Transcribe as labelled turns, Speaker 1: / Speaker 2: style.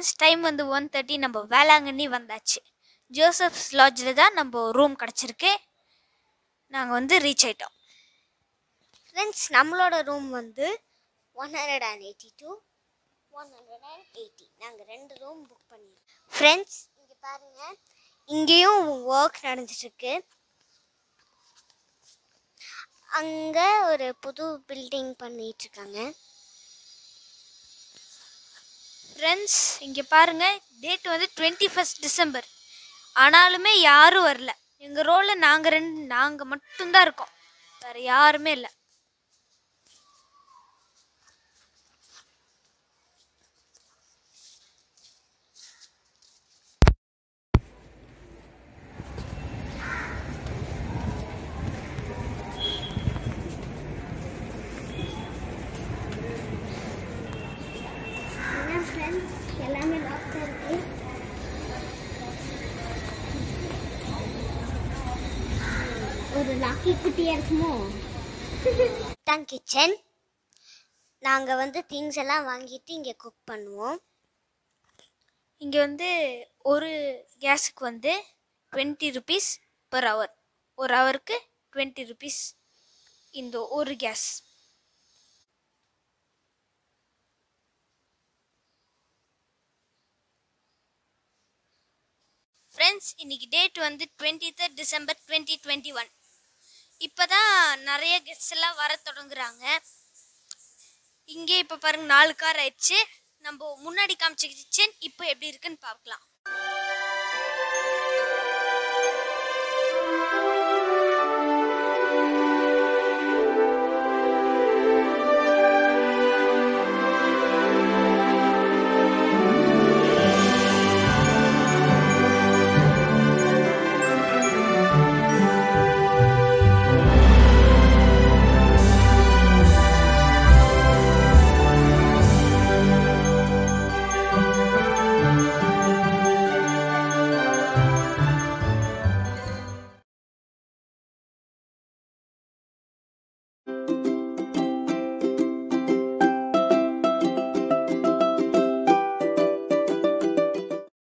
Speaker 1: friends time வந்து one thirty நம்ம வேளாங்கண்ணி வந்தாச்சு ஜோசப்ஸ் லாட்ஜில் தான் நம்ம ரூம் கிடச்சிருக்கு நாங்கள் வந்து ரீச் ஆயிட்டோம்
Speaker 2: ஃப்ரெண்ட்ஸ் நம்மளோட ரூம் வந்து one hundred and eighty two one hundred and eighty நாங்கள் ரெண்டு ரூம் புக் பண்ணியிருக்கோம் ஃப்ரெண்ட்ஸ் இங்கே பாருங்கள் இங்கேயும் ஒர்க் நடந்துட்டுருக்கு அங்கே ஒரு புது பில்டிங் பண்ணிட்டு இருக்காங்க
Speaker 1: ஃப்ரெண்ட்ஸ் இங்கே பாருங்கள் டேட் வந்து டுவெண்ட்டி ஃபஸ்ட் டிசம்பர் ஆனாலுமே யாரும் வரல எங்கள் ரோலில் நாங்கள் ரெண்டு நாங்கள் மட்டும்தான் இருக்கோம் வேறு யாருமே இல்லை
Speaker 2: என்ன ஃப்ரெண்ட்ஸ் எல்லாமே லாக் இருக்கு ஒரு லாக்கி குட்டியா இருக்குமோ தான் கிச்சன் நாங்கள் வந்து திங்ஸ் எல்லாம் வாங்கிட்டு இங்கே குக் பண்ணுவோம்
Speaker 1: இங்கே வந்து ஒரு கேஸுக்கு வந்து டுவெண்ட்டி ருபீஸ் பர் ஹவர் ஒரு ஹவருக்கு டுவெண்ட்டி ருபீஸ் இந்த ஒரு கேஸ் ஃப்ரெண்ட்ஸ் இன்னைக்கு டேட் வந்து twenty third December twenty twenty one இப்போ தான் நிறைய கெஸ்ட் எல்லாம் வர தொடங்குறாங்க இங்கே இப்போ பாருங்க நாலு கார் ஆயிடுச்சு நம்ம முன்னாடி காமிச்ச கிச்சன் இப்போ எப்படி இருக்குன்னு பார்க்கலாம்